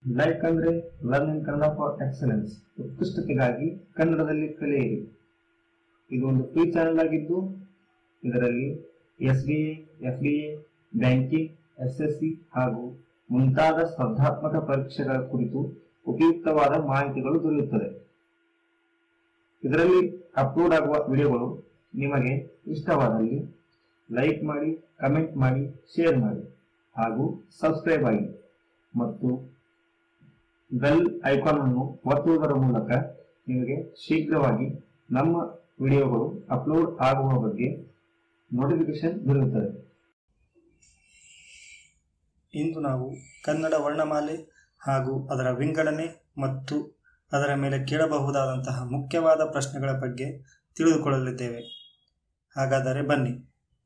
like ಅಂದ್ರೆ learning Kannada for excellence ಉತ್ಕೃಷ್ಟತೆಗಾಗಿ ಕನ್ನಡದಲ್ಲಿ ಕಲಿಯಿರಿ ಇದು ಒಂದು ಫ್ರೀ ಚಾನೆಲ್ ಆಗಿದ್ದು ಇದರಲ್ಲಿ S D A F D A banking S S C ಹಾಗೂ ಮುಂತಾದ ಸ್ಪರ್ಧಾತ್ಮಕ ಪರೀಕ್ಷೆಗಳ ಕುರಿತು ಉಪಯುಕ್ತವಾದ ಮಾಹಿತಿಗಳು ದೊರೆಯುತ್ತದೆ ಇದರಲ್ಲಿ ಅಪ್ಲೋಡ್ ಆಗುವ ವಿಡಿಯೋಗಳು ನಿಮಗೆ ಇಷ್ಟವಾದಲ್ಲಿ ಲೈಕ್ ಮಾಡಿ ಕಮೆಂಟ್ ಮಾಡಿ ಶೇರ್ ಮಾಡಿ ಹಾಗೂ ಸಬ್ಸ್ಕ್ರೈಬ್ ಆಗಿ ಮತ್ತು ಬೆಲ್ ಐಕಾನ್ ಅನ್ನು ಒತ್ತುವುದರ ಮೂಲಕ ನಿಮಗೆ ಶೀಘ್ರವಾಗಿ ನಮ್ಮ ವಿಡಿಯೋಗಳು ಅಪ್ಲೋಡ್ ಆಗುವ ಬಗ್ಗೆ ನೋಟಿಫಿಕೇಶನ್ ದೊರೆಯುತ್ತದೆ ಇಂದು ನಾವು ಕನ್ನಡ ವರ್ಣಮಾಲೆ ಹಾಗೂ ಅದರ ವಿಂಗಡಣೆ ಮತ್ತು ಅದರ ಮೇಲೆ ಕೇಳಬಹುದಾದಂತಹ ಮುಖ್ಯವಾದ ಪ್ರಶ್ನೆಗಳ ಬಗ್ಗೆ ತಿಳಿದುಕೊಳ್ಳಲಿದ್ದೇವೆ ಹಾಗಾದರೆ ಬನ್ನಿ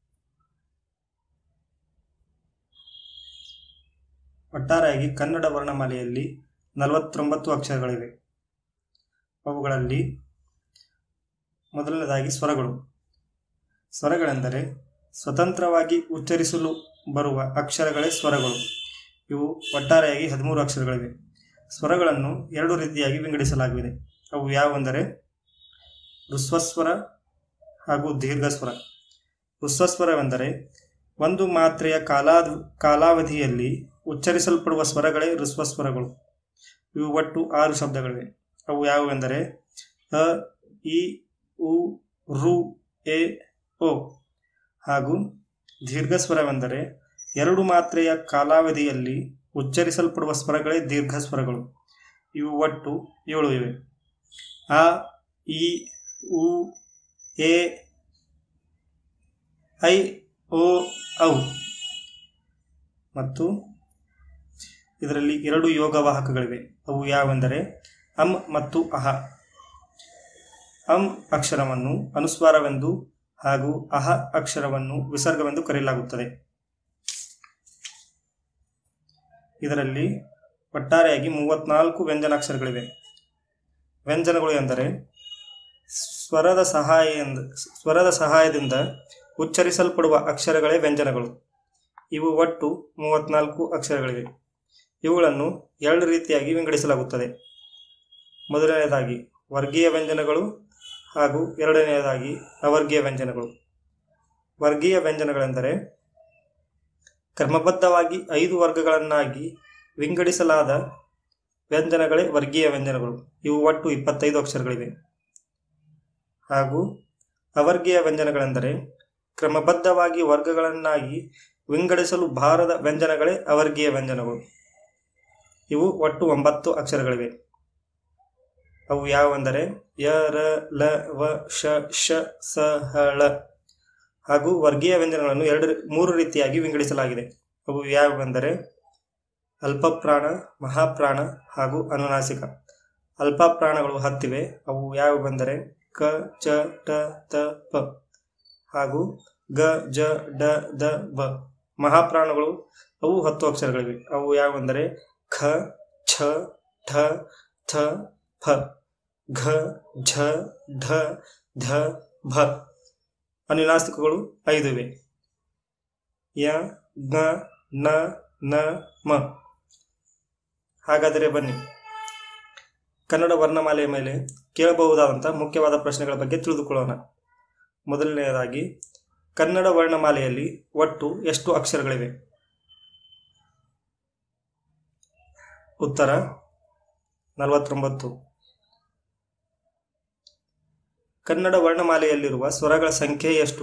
ಒಟ್ಟಾರೆಯಾಗಿ ಕನ್ನಡ ವರ್ಣಮಾಲೆಯಲ್ಲಿ ನಲವತ್ತೊಂಬತ್ತು ಅಕ್ಷರಗಳಿವೆ ಅವುಗಳಲ್ಲಿ ಮೊದಲನೇದಾಗಿ ಸ್ವರಗಳು ಸ್ವರಗಳೆಂದರೆ ಸ್ವತಂತ್ರವಾಗಿ ಉಚ್ಚರಿಸಲು ಬರುವ ಅಕ್ಷರಗಳೇ ಸ್ವರಗಳು ಇವು ಒಟ್ಟಾರೆಯಾಗಿ ಹದಿಮೂರು ಅಕ್ಷರಗಳಿವೆ ಸ್ವರಗಳನ್ನು ಎರಡು ರೀತಿಯಾಗಿ ವಿಂಗಡಿಸಲಾಗಿದೆ ಅವು ಯಾವುವೆಂದರೆ ಋಸ್ವಸ್ವರ ಹಾಗೂ ದೀರ್ಘಸ್ವರ ಋಸ್ವಸ್ವರವೆಂದರೆ ಒಂದು ಮಾತ್ರೆಯ ಕಾಲಾದ್ ಕಾಲಾವಧಿಯಲ್ಲಿ ಉಚ್ಚರಿಸಲ್ಪಡುವ ಸ್ವರಗಳೇ ಋಸ್ವಸ್ವರಗಳು ಇವು ಒಟ್ಟು ಆರು ಶಬ್ದಗಳಿವೆ ಅವು ಯಾವುವೆಂದರೆ ಅ ಇ ಉ ರು ಎ ಓ ಹಾಗೂ ದೀರ್ಘಸ್ವರವೆಂದರೆ ಎರಡು ಮಾತ್ರೆಯ ಕಾಲಾವಧಿಯಲ್ಲಿ ಉಚ್ಚರಿಸಲ್ಪಡುವ ಸ್ವರಗಳೇ ದೀರ್ಘ ಸ್ವರಗಳು ಇವು ಒಟ್ಟು ಏಳು ಇವೆ ಆ ಇ ಉ ಎ ಐ ಓ ಔ ಮತ್ತು ಇದರಲ್ಲಿ ಎರಡು ಯೋಗವಾಹಕಗಳಿವೆ ಅವು ಯಾವೆಂದರೆ ಅಂ ಮತ್ತು ಅಹ ಅಂ ಅಕ್ಷರವನ್ನು ಅನುಸ್ವಾರವೆಂದು ಹಾಗೂ ಅಹ ಅಕ್ಷರವನ್ನು ವಿಸರ್ಗವೆಂದು ಕರೆಯಲಾಗುತ್ತದೆ ಇದರಲ್ಲಿ ಒಟ್ಟಾರೆಯಾಗಿ ಮೂವತ್ನಾಲ್ಕು ವ್ಯಂಜನಾಕ್ಷರಗಳಿವೆ ವ್ಯಂಜನಗಳು ಎಂದರೆ ಸ್ವರದ ಸಹಾಯ ಸ್ವರದ ಸಹಾಯದಿಂದ ಉಚ್ಚರಿಸಲ್ಪಡುವ ಅಕ್ಷರಗಳೇ ವ್ಯಂಜನಗಳು ಇವು ಒಟ್ಟು ಮೂವತ್ನಾಲ್ಕು ಅಕ್ಷರಗಳಿವೆ ಇವುಗಳನ್ನು ಎರಡು ರೀತಿಯಾಗಿ ವಿಂಗಡಿಸಲಾಗುತ್ತದೆ ಮೊದಲನೆಯದಾಗಿ ವರ್ಗೀಯ ವ್ಯಂಜನಗಳು ಹಾಗೂ ಎರಡನೆಯದಾಗಿ ಅವರ್ಗೀಯ ವ್ಯಂಜನಗಳು ವರ್ಗೀಯ ವ್ಯಂಜನಗಳೆಂದರೆ ಕ್ರಮಬದ್ಧವಾಗಿ ಐದು ವರ್ಗಗಳನ್ನಾಗಿ ವಿಂಗಡಿಸಲಾದ ವ್ಯಂಜನಗಳೇ ವರ್ಗೀಯ ವ್ಯಂಜನಗಳು ಇವು ಒಟ್ಟು ಇಪ್ಪತ್ತೈದು ಅಕ್ಷರಗಳಿವೆ ಹಾಗೂ ಅವರ್ಗೀಯ ವ್ಯಂಜನಗಳೆಂದರೆ ಕ್ರಮಬದ್ಧವಾಗಿ ವರ್ಗಗಳನ್ನಾಗಿ ವಿಂಗಡಿಸಲು ಬಾರದ ವ್ಯಂಜನಗಳೇ ಅವರ್ಗೀಯ ವ್ಯಂಜನಗಳು ಇವು ಒಟ್ಟು ಒಂಬತ್ತು ಅಕ್ಷರಗಳಿವೆ ಅವು ಯಾವುವೆಂದರೆ ಯ ರ ಲ ವ ಶ ಶ ಸ ಹ ಳ ಹಾಗೂ ವರ್ಗೀಯ ವ್ಯಂಜನಗಳನ್ನು ಎರಡು ಮೂರು ರೀತಿಯಾಗಿ ವಿಂಗಡಿಸಲಾಗಿದೆ ಅವು ಯಾವುವೆಂದರೆ ಅಲ್ಪಪ್ರಾಣ ಮಹಾಪ್ರಾಣ ಹಾಗೂ ಅನುನಾಸಿಕ ಅಲ್ಪಪ್ರಾಣಗಳು ಹತ್ತಿವೆ ಅವು ಯಾವುವೆಂದರೆ ಕ ಚ ಟ ತ ಪ ಹಾಗೂ ಗ ಜ ಡ ದ ಬ ಮಹಾಪ್ರಾಣಗಳು ಅವು ಹತ್ತು ಅಕ್ಷರಗಳಿವೆ ಅವು ಯಾವುವೆಂದರೆ ಖ ಛ ಠ ಥ ಫ ಘ ಝ ಢ ಧ ಭ ಅನುನಾಸಿಕಗಳು ಐದು ಇವೆ ಯ ಗ ನ ನ ಮ ಹಾಗಾದರೆ ಬನ್ನಿ ಕನ್ನಡ ವರ್ಣಮಾಲೆಯ ಮೇಲೆ ಕೇಳಬಹುದಾದಂಥ ಮುಖ್ಯವಾದ ಪ್ರಶ್ನೆಗಳ ಬಗ್ಗೆ ತಿಳಿದುಕೊಳ್ಳೋಣ ಮೊದಲನೆಯದಾಗಿ ಕನ್ನಡ ವರ್ಣಮಾಲೆಯಲ್ಲಿ ಒಟ್ಟು ಎಷ್ಟು ಅಕ್ಷರಗಳಿವೆ ಉತ್ತರ ನಲವತ್ತೊಂಬತ್ತು ಕನ್ನಡ ವರ್ಣಮಾಲೆಯಲ್ಲಿರುವ ಸ್ವರಗಳ ಸಂಖ್ಯೆ ಎಷ್ಟು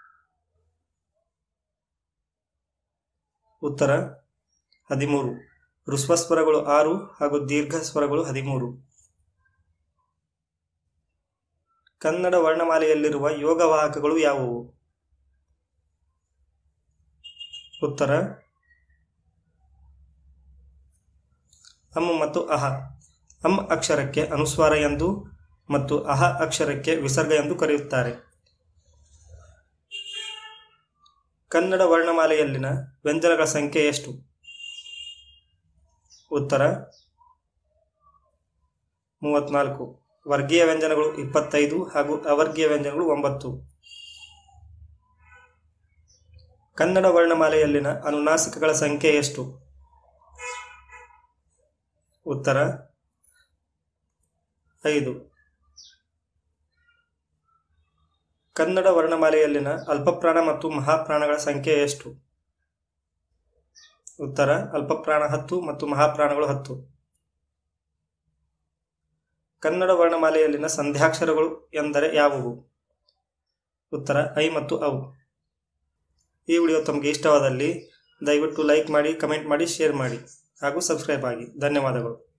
ಉತ್ತರ ಹದಿಮೂರು ಋಸ್ವಸ್ವರಗಳು ಆರು ಹಾಗೂ ದೀರ್ಘ ಸ್ವರಗಳು ಹದಿಮೂರು ಕನ್ನಡ ವರ್ಣಮಾಲೆಯಲ್ಲಿರುವ ಯೋಗವಾಹಕಗಳು ಯಾವುವು ಉತ್ತರ ಅಮ್ ಮತ್ತು ಅಹ ಅಮ್ ಅಕ್ಷರಕ್ಕೆ ಅನುಸ್ವಾರ ಎಂದು ಮತ್ತು ಅಹ ಅಕ್ಷರಕ್ಕೆ ವಿಸರ್ಗ ಎಂದು ಕರೆಯುತ್ತಾರೆ ಕನ್ನಡ ವರ್ಣಮಾಲೆಯಲ್ಲಿನ ವ್ಯಂಜನಗಳ ಸಂಖ್ಯೆ ಎಷ್ಟು ಉತ್ತರ ಮೂವತ್ನಾಲ್ಕು ವರ್ಗೀಯ ವ್ಯಂಜನಗಳು ಇಪ್ಪತ್ತೈದು ಹಾಗೂ ಅವರ್ಗೀಯ ವ್ಯಂಜನಗಳು ಒಂಬತ್ತು ಕನ್ನಡ ವರ್ಣಮಾಲೆಯಲ್ಲಿನ ಅನುನಾಸಿಕಗಳ ಸಂಖ್ಯೆ ಎಷ್ಟು ಉತ್ತರ ಐದು ಕನ್ನಡ ವರ್ಣಮಾಲೆಯಲ್ಲಿನ ಅಲ್ಪಪ್ರಾಣ ಮತ್ತು ಮಹಾಪ್ರಾಣಗಳ ಸಂಖ್ಯೆ ಎಷ್ಟು ಉತ್ತರ ಅಲ್ಪಪ್ರಾಣ ಹತ್ತು ಮತ್ತು ಮಹಾಪ್ರಾಣಗಳು ಹತ್ತು ಕನ್ನಡ ವರ್ಣಮಾಲೆಯಲ್ಲಿನ ಸಂಧ್ಯಾಕ್ಷರಗಳು ಎಂದರೆ ಯಾವುವು ಉತ್ತರ ಐ ಮತ್ತು ಅವು ಈ ವಿಡಿಯೋ ತಮಗೆ ಇಷ್ಟವಾದಲ್ಲಿ ದಯವಿಟ್ಟು ಲೈಕ್ ಮಾಡಿ ಕಮೆಂಟ್ ಮಾಡಿ ಶೇರ್ ಮಾಡಿ ಹಾಗೂ ಸಬ್ಸ್ಕ್ರೈಬ್ ಆಗಿ ಧನ್ಯವಾದಗಳು